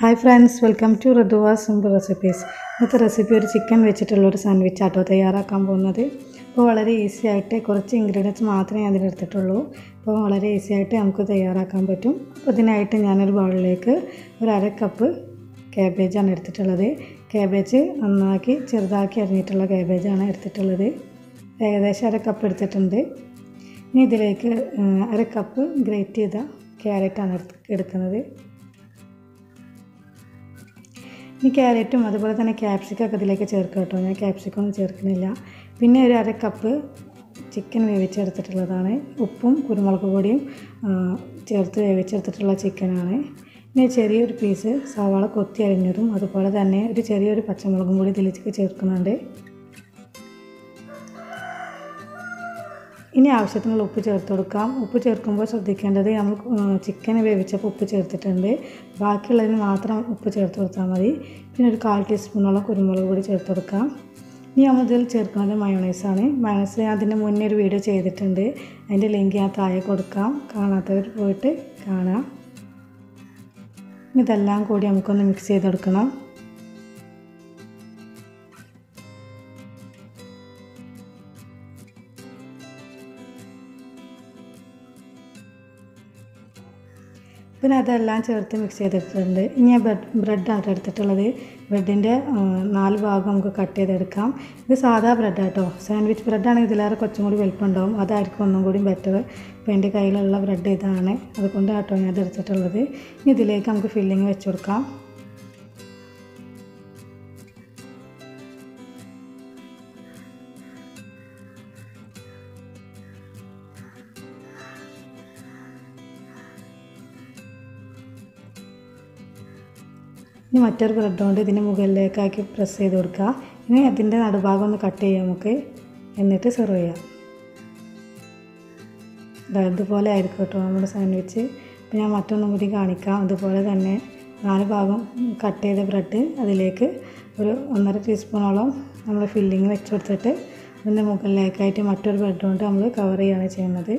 hi friends welcome to ഋതുവ simple recipes ഇന്നത്തെ recipe ഒരു ചിക്കൻ വെച്ചിട്ടുള്ള ഒരു സാൻഡ്വിച്ച് ആട്ടോ തയ്യാറാക്കാൻ പോകുന്നത് അപ്പോൾ വളരെ ഈസി ആയിട്ട് കുറച്ച് ഇൻഗ്രീഡിയൻസ് മാത്രമേ അതിലെടുത്തിട്ടുള്ളൂ അപ്പോൾ വളരെ ഈസി ആയിട്ട് നമുക്ക് തയ്യാറാക്കാൻ പറ്റും അപ്പോൾ ഇതിനായിട്ട് ഞാനൊരു ബൗളിലേക്ക് ഒരു അര കപ്പ് ക്യാബേജാണ് എടുത്തിട്ടുള്ളത് ക്യാബേജ് നന്നാക്കി ചെറുതാക്കി അരിഞ്ഞിട്ടുള്ള ക്യാബേജാണ് എടുത്തിട്ടുള്ളത് ഏകദേശം അര കപ്പ് എടുത്തിട്ടുണ്ട് ഇനി ഇതിലേക്ക് അര കപ്പ് ഗ്രേറ്റ് ചെയ്ത ക്യാരറ്റാണ് എടുക്കുന്നത് ഇനി ക്യാരറ്റും അതുപോലെ തന്നെ ക്യാപ്സിക്കൊക്കെ ഇതിലേക്ക് ചേർക്കുക കേട്ടോ ഞാൻ ക്യാപ്സിക്കൊന്നും ചേർക്കുന്നില്ല പിന്നെ ഒരു അര കപ്പ് ചിക്കൻ വേവിച്ചെടുത്തിട്ടുള്ളതാണ് ഉപ്പും കുരുമുളക് പൊടിയും ചേർത്ത് വേവിച്ചെടുത്തിട്ടുള്ള ചിക്കനാണ് ഇനി ചെറിയൊരു പീസ് സവാള കൊത്തി അരിഞ്ഞതും അതുപോലെ തന്നെ ഒരു ചെറിയൊരു പച്ചമുളകും കൂടി ഇതിലേക്ക് ചേർക്കുന്നുണ്ട് ഇനി ആവശ്യത്തിനുള്ള ഉപ്പ് ചേർത്ത് കൊടുക്കാം ഉപ്പ് ചേർക്കുമ്പോൾ ശ്രദ്ധിക്കേണ്ടത് നമ്മൾ ചിക്കൻ വേവിച്ചപ്പോൾ ഉപ്പ് ചേർത്തിട്ടുണ്ട് ബാക്കിയുള്ളതിന് മാത്രം ഉപ്പ് ചേർത്ത് കൊടുത്താൽ മതി പിന്നെ ഒരു കാൽ ടീസ്പൂണോളം കുരുമുളക് പൊടി ചേർത്ത് കൊടുക്കാം ഇനി നമ്മൾ ഇതിൽ ചേർക്കുന്നത് മയോണൈസാണ് മയോണൈസ് അതിൻ്റെ മുന്നേ ഒരു വീഡിയോ ചെയ്തിട്ടുണ്ട് അതിൻ്റെ ലിങ്ക് ഞാൻ താഴെ കൊടുക്കാം കാണാത്തവർ പോയിട്ട് കാണാം ഇതെല്ലാം കൂടി നമുക്കൊന്ന് മിക്സ് ചെയ്തെടുക്കണം പിന്നെ അതെല്ലാം ചേർത്ത് മിക്സ് ചെയ്തെടുത്തിട്ടുണ്ട് ഇനി ഞാൻ ബ്രെഡ് ബ്രെഡാണ് എടുത്തിട്ടുള്ളത് ബ്രെഡിൻ്റെ നാല് ഭാഗം നമുക്ക് കട്ട് ചെയ്തെടുക്കാം ഇത് സാധാ ബ്രെഡ് കേട്ടോ സാൻഡ്വിച്ച് ബ്രെഡാണെങ്കിൽ ഇതിലേറെ കുറച്ചും കൂടി വലുപ്പം ഉണ്ടാവും അതായിരിക്കും ഒന്നും കൂടി ബെറ്റർ ഇപ്പോൾ എൻ്റെ കയ്യിലുള്ള ബ്രെഡ് ഇതാണ് അതുകൊണ്ട് കേട്ടോ ഞാൻ ഇത് എടുത്തിട്ടുള്ളത് ഇനി ഇതിലേക്ക് നമുക്ക് ഫില്ലിങ് വെച്ച് കൊടുക്കാം ഇനി മറ്റൊരു ബ്രെഡ് കൊണ്ട് ഇതിൻ്റെ മുകളിലേക്കാക്കി പ്രസ് ചെയ്ത് കൊടുക്കുക ഇനി അതിൻ്റെ നടുഭാഗം ഒന്ന് കട്ട് ചെയ്യാം നമുക്ക് എന്നിട്ട് സെർവ് ചെയ്യാം ഇതുപോലെ ആയിരിക്കും കേട്ടോ നമ്മുടെ സാൻഡ്വിച്ച് അപ്പോൾ ഞാൻ മറ്റൊന്നും കൂടി കാണിക്കാം അതുപോലെ തന്നെ നാല് ഭാഗം കട്ട് ചെയ്ത ബ്രെഡ് അതിലേക്ക് ഒരു ഒന്നര ടീസ്പൂണോളം നമ്മൾ ഫില്ലിങ് വെച്ച് കൊടുത്തിട്ട് അതിൻ്റെ മുകളിലേക്കായിട്ട് മറ്റൊരു ബ്രെഡ് കൊണ്ട് നമ്മൾ കവർ ചെയ്യുകയാണ് ചെയ്യുന്നത്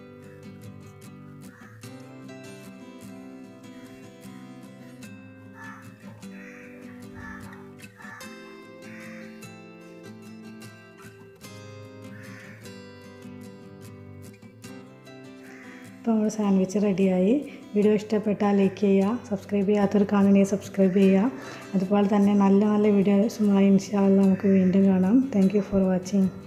ഇപ്പോൾ നമ്മൾ സാൻഡ്വിച്ച് റെഡിയായി വീഡിയോ ഇഷ്ടപ്പെട്ടാൽ ലൈക്ക് ചെയ്യുക സബ്സ്ക്രൈബ് ചെയ്യാത്തവർ കാണണമെങ്കിൽ സബ്സ്ക്രൈബ് ചെയ്യുക അതുപോലെ തന്നെ നല്ല നല്ല വീഡിയോസുമായി ഇൻഷാല്ല നമുക്ക് വീണ്ടും കാണാം താങ്ക് ഫോർ വാച്ചിങ്